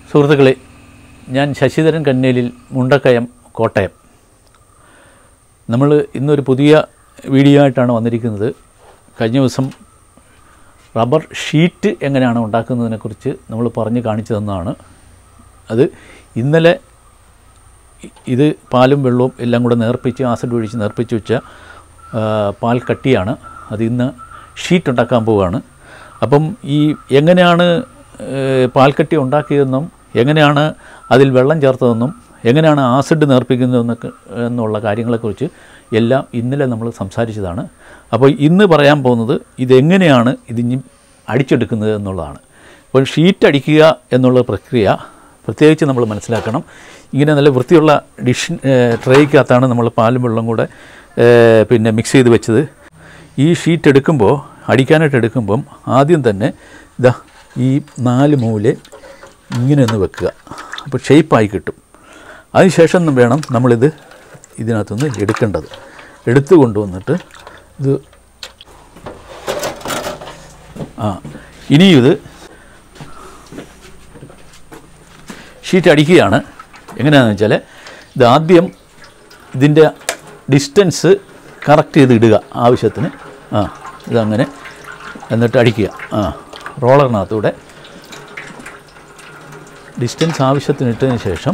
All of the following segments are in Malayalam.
സുഹൃത്തുക്കളെ ഞാൻ ശശിധരൻ കന്നേലിൽ മുണ്ടക്കയം കോട്ടയം നമ്മൾ ഇന്നൊരു പുതിയ വീഡിയോ ആയിട്ടാണ് വന്നിരിക്കുന്നത് കഴിഞ്ഞ ദിവസം റബ്ബർ ഷീറ്റ് എങ്ങനെയാണ് ഉണ്ടാക്കുന്നതിനെക്കുറിച്ച് നമ്മൾ പറഞ്ഞ് കാണിച്ചു തന്നതാണ് അത് ഇന്നലെ ഇ- ഇത് പാലും വെള്ളവും എല്ലാം കൂടെ നേർപ്പിച്ച് ആസിഡ് ഒഴിച്ച് നേർപ്പിച്ച് വെച്ച ആ, പാൽ കട്ടിയാണ് അത് ഇന്ന് ഷീറ്റ് ഉണ്ടാക്കാൻ പോവുകയാണ് അപ്പം ഈ എങ്ങനെയാണ് ഏ, പാൽക്കട്ടി ഉണ്ടാക്കിയതെന്നും എങ്ങനെയാണ് അതിൽ വെള്ളം ചേർത്തതെന്നും എങ്ങനെയാണ് ആസിഡ് നേർപ്പിക്കുന്നതെന്നൊക്കെ എന്നുള്ള കാര്യങ്ങളെക്കുറിച്ച് എല്ലാം ഇന്നലെ നമ്മൾ സംസാരിച്ചതാണ് അപ്പോൾ ഇന്ന് പറയാൻ പോകുന്നത് ഇതെങ്ങനെയാണ് ഇതിഞ്ഞ് അടിച്ചെടുക്കുന്നത് എന്നുള്ളതാണ് അപ്പോൾ ഷീറ്റ് അടിക്കുക എന്നുള്ള പ്രക്രിയ പ്രത്യേകിച്ച് നമ്മൾ മനസ്സിലാക്കണം ഇങ്ങനെ നല്ല വൃത്തിയുള്ള ഡിഷ് ട്രേക്കകത്താണ് നമ്മൾ പാലും വെള്ളം കൂടെ ഏ, പിന്നെ മിക്സ് ചെയ്ത് വെച്ചത് ഈ ഷീറ്റ് എടുക്കുമ്പോൾ അടിക്കാനായിട്ട് എടുക്കുമ്പം ആദ്യം തന്നെ ഇതാ ഈ നാല് മൂല ഇങ്ങനെ ഒന്ന് വെക്കുക അപ്പോൾ ഷേപ്പായി കിട്ടും അതിനുശേഷം വേണം നമ്മളിത് ഇതിനകത്തുനിന്ന് എടുക്കേണ്ടത് എടുത്തു കൊണ്ടുവന്നിട്ട് ഇത് ആ ഇനിയും ഇത് ഷീറ്റ് അടിക്കുകയാണ് എങ്ങനെയാണെന്ന് വെച്ചാൽ ഇത് ആദ്യം ഇതിൻ്റെ ഡിസ്റ്റൻസ് കറക്റ്റ് ചെയ്ത് ഇടുക ആവശ്യത്തിന് ആ ഇതങ്ങനെ എന്നിട്ട് അടിക്കുക ആ റോളറിനകത്തൂടെ ഡിസ്റ്റൻസ് ആവശ്യത്തിന് ഇട്ടതിന് ശേഷം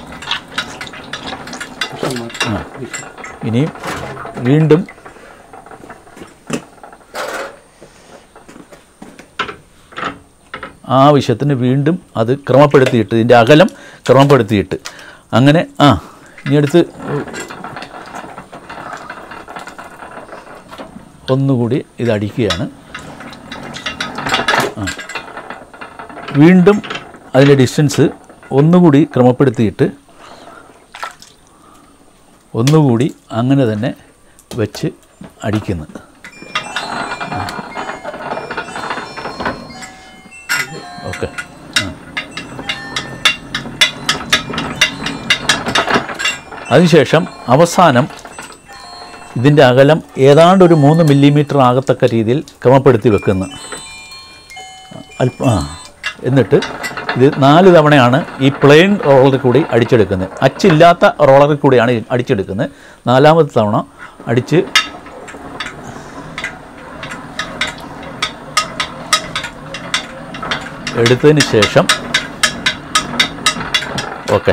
ആ ഇനിയും വീണ്ടും ആവശ്യത്തിന് വീണ്ടും അത് ക്രമപ്പെടുത്തിയിട്ട് ഇതിൻ്റെ അകലം ക്രമപ്പെടുത്തിയിട്ട് അങ്ങനെ ആ ഇനി അടുത്ത് ഒന്നുകൂടി ഇത് അടിക്കുകയാണ് ആ. വീണ്ടും അതിൻ്റെ ഡിസ്റ്റൻസ് ഒന്നുകൂടി ക്രമപ്പെടുത്തിയിട്ട് ഒന്നുകൂടി അങ്ങനെ തന്നെ വെച്ച് അടിക്കുന്നു ഓക്കെ അതിനുശേഷം അവസാനം ഇതിൻ്റെ അകലം ഏതാണ്ട് ഒരു മൂന്ന് മില്ലിമീറ്റർ ആകത്തക്ക രീതിയിൽ ക്രമപ്പെടുത്തി വെക്കുന്നു അല്പ ആ എന്നിട്ട് ഇത് നാല് തവണയാണ് ഈ പ്ലെയിൻ റോളറിൽ കൂടി അടിച്ചെടുക്കുന്നത് അച്ചില്ലാത്ത റോളറിൽ കൂടിയാണ് ഇത് അടിച്ചെടുക്കുന്നത് നാലാമത്തെ തവണ അടിച്ച് എടുത്തതിന് ശേഷം ഓക്കെ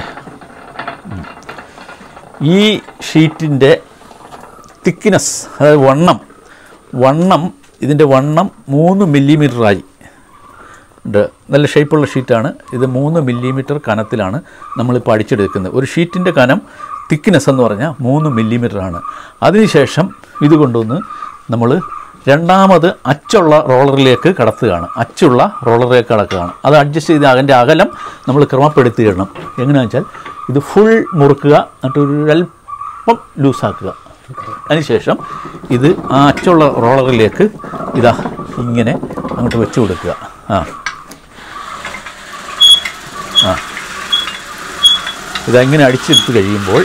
ഈ ഷീറ്റിൻ്റെ തിക്നെസ് അതായത് വണ്ണം വണ്ണം ഇതിൻ്റെ വണ്ണം മൂന്ന് മില്ലിമീറ്ററായി ഉണ്ട് നല്ല ഷേപ്പുള്ള ഷീറ്റാണ് ഇത് മൂന്ന് മില്ലിമീറ്റർ കനത്തിലാണ് നമ്മളിപ്പോൾ അടിച്ചെടുക്കുന്നത് ഒരു ഷീറ്റിൻ്റെ കനം തിക്നെസ് എന്ന് പറഞ്ഞാൽ മൂന്ന് മില്ലിമീറ്ററാണ് അതിനുശേഷം ഇത് കൊണ്ടുവന്ന് നമ്മൾ രണ്ടാമത് അച്ചുള്ള റോളറിലേക്ക് കടത്തുകയാണ് അച്ചുള്ള റോളറിലേക്ക് കടക്കുകയാണ് അത് അഡ്ജസ്റ്റ് ചെയ്ത് അതിൻ്റെ അകലം നമ്മൾ ക്രമപ്പെടുത്തിയിടണം എങ്ങനെയാണെന്ന് വെച്ചാൽ ഇത് ഫുൾ മുറുക്കുക എന്നിട്ട് ഒരു അല്പം ലൂസാക്കുക അതിനുശേഷം ഇത് ആ അച്ചുള്ള റോളറിലേക്ക് ഇതാ ഇങ്ങനെ അങ്ങോട്ട് വെച്ച് കൊടുക്കുക ആ ആ ഇതങ്ങനെ അടിച്ചെടുത്ത് കഴിയുമ്പോൾ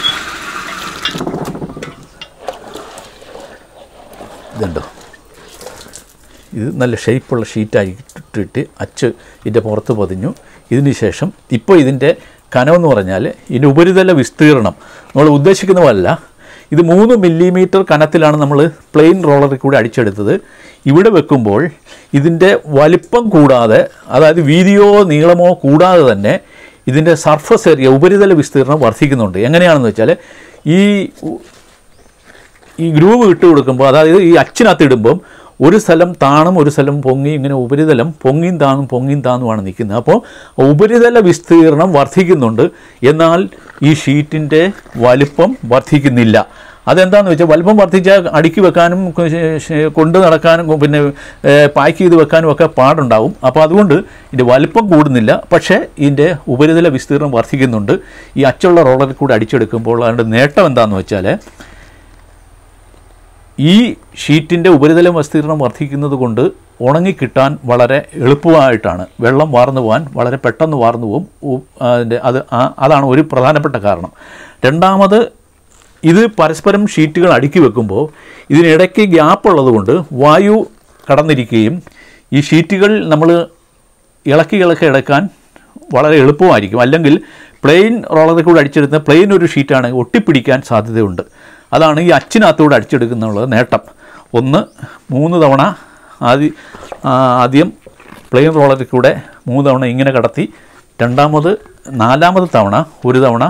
ഇതുണ്ടോ ഇത് നല്ല ഷേപ്പുള്ള ഷീറ്റായിട്ടിട്ട് അച്ച് ഇതിൻ്റെ പുറത്ത് പതിഞ്ഞു ഇതിന് ശേഷം ഇപ്പോൾ ഇതിൻ്റെ കനമെന്ന് പറഞ്ഞാൽ ഇതിൻ്റെ ഉപരിതല വിസ്തീർണം നമ്മൾ ഉദ്ദേശിക്കുന്ന പോലല്ല ഇത് മൂന്ന് മില്ലിമീറ്റർ കനത്തിലാണ് നമ്മൾ പ്ലെയിൻ റോളറിൽ കൂടി അടിച്ചെടുത്തത് ഇവിടെ വെക്കുമ്പോൾ ഇതിൻ്റെ വലിപ്പം കൂടാതെ അതായത് വീതിയോ നീളമോ കൂടാതെ തന്നെ ഇതിൻ്റെ സർഫസ് ഏരിയ ഉപരിതല വിസ്തീർണം വർദ്ധിക്കുന്നുണ്ട് എങ്ങനെയാണെന്ന് വെച്ചാൽ ഈ ഈ ഗ്രൂവ് ഇട്ട് കൊടുക്കുമ്പോൾ അതായത് ഈ അച്ചിനകത്ത് ഇടുമ്പം ഒരു സ്ഥലം താണും ഒരു സ്ഥലം പൊങ്ങി ഇങ്ങനെ ഉപരിതലം പൊങ്ങിയും താണും പൊങ്ങിയും താണുമാണ് നിൽക്കുന്നത് അപ്പോൾ ഉപരിതല വിസ്തീർണം വർദ്ധിക്കുന്നുണ്ട് എന്നാൽ ഈ ഷീറ്റിൻ്റെ വലിപ്പം വർദ്ധിക്കുന്നില്ല അതെന്താണെന്ന് വെച്ചാൽ വലിപ്പം വർദ്ധിച്ചാൽ അടുക്കി വെക്കാനും കൊ- ശ- ശ- കൊണ്ട് നടക്കാനും പിന്നെ പാക്ക് ചെയ്ത് വെക്കാനും ഒക്കെ പാടുണ്ടാവും അപ്പോൾ അതുകൊണ്ട് ഇതിൻ്റെ വലിപ്പം കൂടുന്നില്ല പക്ഷേ ഇതിൻ്റെ ഉപരിതല വിസ്തീർണം വർദ്ധിക്കുന്നുണ്ട് ഈ അച്ചുള്ള റോളറിൽ കൂടി അടിച്ചെടുക്കുമ്പോൾ അതിൻ്റെ നേട്ടം എന്താണെന്ന് വെച്ചാൽ ഈ ഷീറ്റിൻ്റെ ഉപരിതല വിസ്തീർണം വർദ്ധിക്കുന്നത് കൊണ്ട് ഉണങ്ങിക്കിട്ടാൻ വളരെ എളുപ്പമായിട്ടാണ് വെള്ളം വാർന്നു പോകാൻ വളരെ പെട്ടെന്ന് വാർന്നു പോകും ഉ- അതിൻ്റെ അത് ആ- അതാണ് ഒരു പ്രധാനപ്പെട്ട കാരണം രണ്ടാമത് ഇത് പരസ്പരം ഷീറ്റുകൾ അടുക്കി വെക്കുമ്പോൾ ഇതിനിടയ്ക്ക് ഗ്യാപ്പ് ഉള്ളതുകൊണ്ട് വായു കടന്നിരിക്കുകയും ഈ ഷീറ്റുകൾ നമ്മൾ ഇളക്കി ഇളക്കി എടുക്കാൻ വളരെ എളുപ്പമായിരിക്കും അല്ലെങ്കിൽ പ്ലെയിൻ റോളറിൽ കൂടെ അടിച്ചെടുക്കുന്ന പ്ലെയിൻ ഒരു ഷീറ്റാണെങ്കിൽ ഒട്ടിപ്പിടിക്കാൻ സാധ്യതയുണ്ട് അതാണ് ഈ അച്ചിനകത്തൂടെ അടിച്ചെടുക്കുന്നുള്ള നേട്ടം ഒന്ന് മൂന്ന് തവണ ആദ്യ ആ, ആദ്യം പ്ലെയിൻ റോളറിൽ കൂടെ മൂന്ന് തവണ ഇങ്ങനെ കടത്തി രണ്ടാമത് നാലാമത് തവണ ഒരു തവണ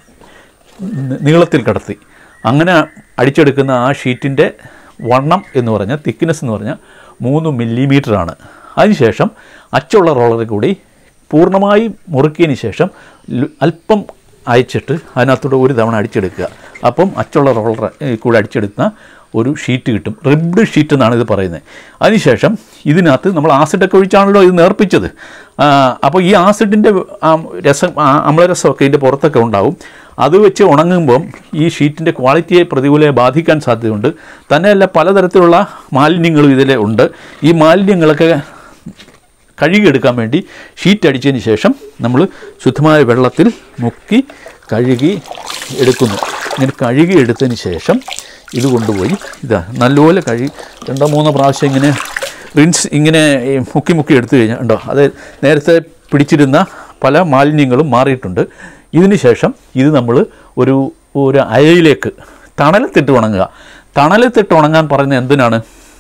നി- നീളത്തിൽ കടത്തി അങ്ങനെ അടിച്ചെടുക്കുന്ന ആ ഷീറ്റിൻ്റെ വണ്ണം എന്ന് പറഞ്ഞാൽ തിക്നെസ് എന്ന് പറഞ്ഞാൽ മൂന്ന് മില്ലിമീറ്ററാണ് അതിനുശേഷം അച്ചുള്ള റോളറിൽ കൂടി പൂർണ്ണമായി മുറുക്കിയതിന് ശേഷം ല- അല്പം അയച്ചിട്ട് അതിനകത്തൂടെ ഒരു തവണ അടിച്ചെടുക്കുക അപ്പം അച്ചുള്ള റോളർ കൂടെ അടിച്ചെടുക്കുന്ന ഒരു ഷീറ്റ് കിട്ടും റിബ്ഡ് ഷീറ്റ് എന്നാണ് ഇത് പറയുന്നത് അതിനുശേഷം ഇതിനകത്ത് നമ്മൾ ആസിഡൊക്കെ ഒഴിച്ചാണല്ലോ ഇത് നേർപ്പിച്ചത് ആ, അപ്പോൾ ഈ ആസിഡിൻ്റെ രസം ആ, അമ്ലരസമൊക്കെ ഇതിൻ്റെ പുറത്തൊക്കെ ഉണ്ടാവും അത് വെച്ച് ഉണങ്ങുമ്പം ഈ ഷീറ്റിൻ്റെ ക്വാളിറ്റിയെ പ്രതികൂലമായി ബാധിക്കാൻ സാധ്യതയുണ്ട് തന്നെയല്ല പലതരത്തിലുള്ള മാലിന്യങ്ങളും ഇതിൽ ഉണ്ട് ഈ മാലിന്യങ്ങളൊക്കെ കഴുകിയെടുക്കാൻ വേണ്ടി ഷീറ്റ് അടിച്ചതിന് ശേഷം നമ്മൾ ശുദ്ധമായ വെള്ളത്തിൽ മുക്കി കഴുകി എടുക്കുന്നു ഇങ്ങനെ കഴുകി എടുത്തതിന് ശേഷം ഇത് കൊണ്ടുപോയി ഇതാ നല്ലപോലെ കഴുകി രണ്ടോ മൂന്നോ പ്രാവശ്യം ഇങ്ങനെ റിൻസ് ഇങ്ങനെ ഈ മുക്കി മുക്കി എടുത്തു കഴിഞ്ഞാൽ ഉണ്ടോ അത് നേരത്തെ പിടിച്ചിരുന്ന പല മാലിന്യങ്ങളും മാറിയിട്ടുണ്ട് ഇതിന് ശേഷം ഇത് നമ്മൾ ഒരു ഒരു അയയിലേക്ക് തണലത്തിട്ട് ഉണങ്ങുക തണലത്തിട്ട് ഉണങ്ങാൻ പറയുന്നത് എന്തിനാണ്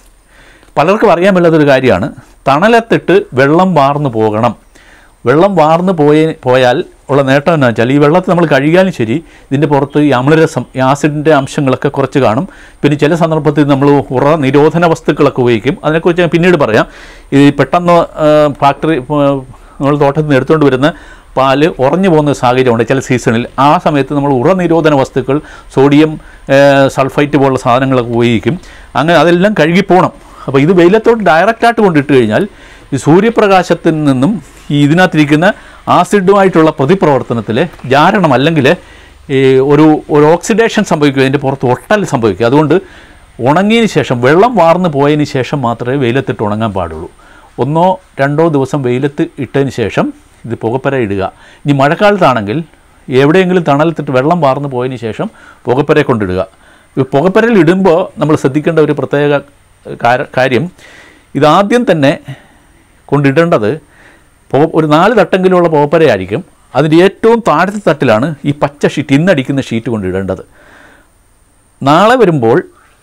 പലർക്കും അറിയാൻ മേലാത്തൊരു കാര്യമാണ് തണലത്തിട്ട് വെള്ളം വാർന്നു പോകണം വെള്ളം വാർന്നു പോയ പോയാൽ ഉള്ള നേട്ടം എന്താ വെച്ചാൽ ഈ വെള്ളത്തിൽ നമ്മൾ കഴുകിയാലും ശരി ഇതിൻ്റെ പുറത്ത് ഈ അമ്ലരസം ഈ ആസിഡിൻ്റെ അംശങ്ങളൊക്കെ കുറച്ച് കാണും പിന്നെ ചില സന്ദർഭത്തിൽ നമ്മൾ ഉറ നിരോധന വസ്തുക്കളൊക്കെ ഉപയോഗിക്കും അതിനെക്കുറിച്ച് ഞാൻ പിന്നീട് പറയാം ഈ പെട്ടെന്ന് ആ, ഫാക്ടറി ആ, നമ്മൾ തോട്ടത്തിൽ നിന്ന് എടുത്തുകൊണ്ട് വരുന്ന പാല് ഉറഞ്ഞു പോകുന്ന സാഹചര്യമുണ്ട് ചില സീസണിൽ ആ സമയത്ത് നമ്മൾ ഉറ നിരോധന വസ്തുക്കൾ സോഡിയം ആ, സൾഫൈറ്റ് പോലുള്ള സാധനങ്ങളൊക്കെ ഉപയോഗിക്കും അങ്ങനെ അതെല്ലാം കഴുകിപ്പോണം അപ്പോൾ ഇത് വെയിലത്തോട്ട് ഡയറക്റ്റായിട്ട് കൊണ്ടിട്ട് കഴിഞ്ഞാൽ ഈ സൂര്യപ്രകാശത്തിൽ നിന്നും ഈ ഇതിനകത്തിരിക്കുന്ന ആസിഡുമായിട്ടുള്ള പ്രതിപ്രവർത്തനത്തിൽ ജാരണം അല്ലെങ്കിൽ ഈ ഒരു ഒരു ഓക്സിഡേഷൻ സംഭവിക്കുക അതിൻ്റെ പുറത്ത് ഒട്ടൽ സംഭവിക്കുക അതുകൊണ്ട് ഉണങ്ങിയതിന് ശേഷം വെള്ളം വാർന്നു പോയതിന് ശേഷം മാത്രമേ വെയിലത്തിട്ട് ഉണങ്ങാൻ പാടുള്ളൂ ഒന്നോ രണ്ടോ ദിവസം വെയിലത്ത് ഇട്ടതിന് ശേഷം ഇത് പുകപ്പര ഇടുക ഇനി മഴക്കാലത്താണെങ്കിൽ എവിടെയെങ്കിലും തണലത്തിട്ട് വെള്ളം വാർന്നു പോയതിന് ശേഷം പുകപ്പര കൊണ്ടിടുക ഈ പുകപ്പരയിൽ ഇടുമ്പോൾ നമ്മൾ ശ്രദ്ധിക്കേണ്ട ഒരു പ്രത്യേക കാര- കാര്യം ഇതാദ്യം തന്നെ കൊണ്ടിടേണ്ടത് പുക ഒരു നാല് തട്ടെങ്കിലുള്ള പുകപ്പരയായിരിക്കും അതിൻ്റെ ഏറ്റവും താഴത്തെ തട്ടിലാണ് ഈ പച്ച ഷീറ്റ് ഇന്നടിക്കുന്ന ഷീറ്റ് കൊണ്ടിടേണ്ടത് നാളെ വരുമ്പോൾ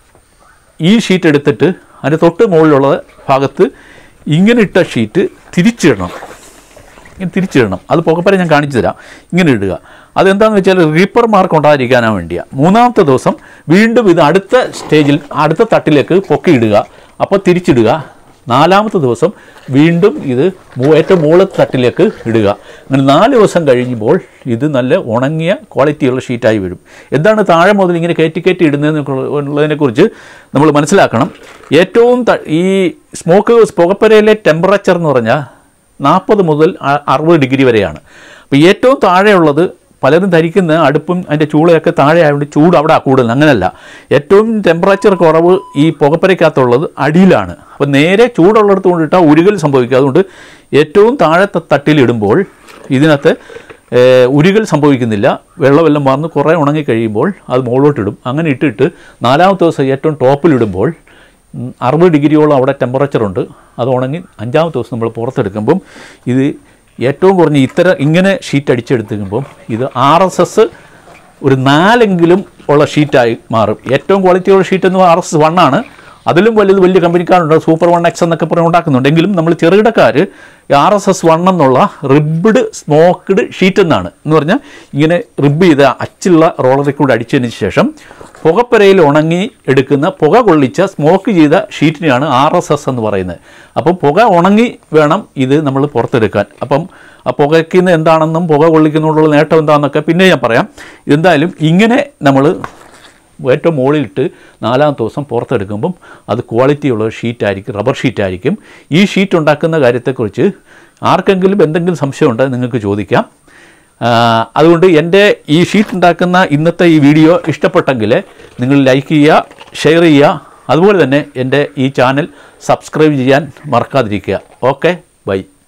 ഈ ഷീറ്റ് എടുത്തിട്ട് അതിൻ്റെ തൊട്ട് മുകളിലുള്ള ഭാഗത്ത് ഇങ്ങനെ ഇട്ട ഷീറ്റ് തിരിച്ചിടണം ഇങ്ങനെ തിരിച്ചിടണം അത് പുകപ്പര ഞാൻ കാണിച്ചു തരാം ഇങ്ങനെ ഇടുക അതെന്താണെന്ന് വെച്ചാൽ റീപ്പർ മാർക്ക് ഉണ്ടാതിരിക്കാനാണ് വേണ്ടിയാണ് മൂന്നാമത്തെ ദിവസം വീണ്ടും ഇത് അടുത്ത സ്റ്റേജിൽ അടുത്ത തട്ടിലേക്ക് പൊക്കിയിടുക അപ്പോൾ തിരിച്ചിടുക നാലാമത്തെ ദിവസം വീണ്ടും ഇത് മൂ- ഏറ്റവും മുകളത്തെ തട്ടിലേക്ക് ഇടുക അങ്ങനെ നാല് ദിവസം കഴിയുമ്പോൾ ഇത് നല്ല ഉണങ്ങിയ ക്വാളിറ്റിയുള്ള ഷീറ്റായി വരും എന്താണ് താഴെ മുതൽ ഇങ്ങനെ കയറ്റി കയറ്റി ഇടുന്നതിനെക്കുറിച്ച് നമ്മൾ മനസ്സിലാക്കണം ഏറ്റവും ത- ഈ സ്മോക്ക് പുകപ്പരയിലെ ടെമ്പറേച്ചർ എന്ന് പറഞ്ഞാൽ നാൽപ്പത് മുതൽ അ- അറുപത് ഡിഗ്രി വരെയാണ് അപ്പോൾ ഏറ്റവും താഴെയുള്ളത് പലരും ധരിക്കുന്ന അടുപ്പും അതിൻ്റെ ചൂളയൊക്കെ താഴെ ആയതുകൊണ്ട് ചൂട് അവിടെ കൂടുതൽ അങ്ങനെയല്ല ഏറ്റവും ടെമ്പറേച്ചർ കുറവ് ഈ പുകപ്പരയ്ക്കകത്തുള്ളത് അടിയിലാണ് അപ്പോൾ നേരെ ചൂടുള്ളിടത്ത് കൊണ്ടിട്ടാൽ ഉരുകൽ സംഭവിക്കുക അതുകൊണ്ട് ഏറ്റവും താഴത്തെ തട്ടിലിടുമ്പോൾ ഇതിനകത്ത് ഏഹ്, ഉരുകൽ സംഭവിക്കുന്നില്ല വെള്ളമെല്ലാം വന്ന് കുറേ ഉണങ്ങി കഴിയുമ്പോൾ അത് മുകളിലോട്ടിടും അങ്ങനെ ഇട്ടിട്ട് നാലാമത്തെ ദിവസം ഏറ്റവും ടോപ്പിലിടുമ്പോൾ ഉം, അറുപത് ഡിഗ്രിയോളം അവിടെ ടെമ്പറേച്ചർ ഉണ്ട് അത് ഉണങ്ങി അഞ്ചാമത്തെ ദിവസം നമ്മൾ പുറത്തെടുക്കുമ്പം ഇത് ഏറ്റവും കുറഞ്ഞ ഇത്തരം ഇങ്ങനെ ഷീറ്റ് അടിച്ചെടുത്തുമ്പം ഇത് ആർ എസ് എസ് ഒരു നാലെങ്കിലും ഉള്ള ഷീറ്റായി മാറും ഏറ്റവും ക്വാളിറ്റിയുള്ള ഷീറ്റ് എന്ന് ആർ എസ് എസ് വൺ ആണ് അതിലും വലുത് വലിയ കമ്പനിക്കാരുണ്ട് സൂപ്പർ വൺ എക്സ് എന്നൊക്കെ പറഞ്ഞ് ഉണ്ടാക്കുന്നുണ്ട് എങ്കിലും നമ്മൾ ചെറുകിടക്കാർ ആർ എസ് എസ് വൺ എന്നുള്ള റിബ്ഡ് സ്മോക്ക്ഡ് ഷീറ്റ് എന്നാണ് എന്ന് പറഞ്ഞാൽ ഇങ്ങനെ റിബ് ചെയ്ത അച്ചുള്ള റോളറിൽ കൂടെ അടിച്ചതിന് ശേഷം പുകപ്പരയിൽ ഉണങ്ങി എടുക്കുന്ന പുക കൊള്ളിച്ച സ്മോക്ക് ചെയ്ത ഷീറ്റിനെയാണ് ആർ എസ് എസ് എന്ന് പറയുന്നത് അപ്പം പുക ഉണങ്ങി വേണം ഇത് നമ്മൾ പുറത്തെടുക്കാൻ അപ്പം ആ പുകയ്ക്കുന്ന എന്താണെന്നും പുക കൊള്ളിക്കുന്നതുകൊണ്ടുള്ള നേട്ടം എന്താണെന്നൊക്കെ പിന്നെ ഞാൻ പറയാം എന്തായാലും ഇങ്ങനെ നമ്മൾ ഏറ്റവും മുകളിലിട്ട് നാലാമത്തെ ദിവസം പുറത്തെടുക്കുമ്പം അത് ക്വാളിറ്റിയുള്ള ഷീറ്റായിരിക്കും റബ്ബർ ഷീറ്റായിരിക്കും ഈ ഷീറ്റ് ഉണ്ടാക്കുന്ന കാര്യത്തെക്കുറിച്ച് ആർക്കെങ്കിലും എന്തെങ്കിലും സംശയമുണ്ടെങ്കിൽ നിങ്ങൾക്ക് ചോദിക്കാം ആ, അതുകൊണ്ട് എൻ്റെ ഈ ഷീറ്റ് ഉണ്ടാക്കുന്ന ഇന്നത്തെ ഈ വീഡിയോ ഇഷ്ടപ്പെട്ടെങ്കിൽ നിങ്ങൾ ലൈക്ക് ചെയ്യുക ഷെയർ ചെയ്യുക അതുപോലെ തന്നെ എൻ്റെ ഈ ചാനൽ സബ്സ്ക്രൈബ് ചെയ്യാൻ മറക്കാതിരിക്കുക ഓക്കെ ബൈ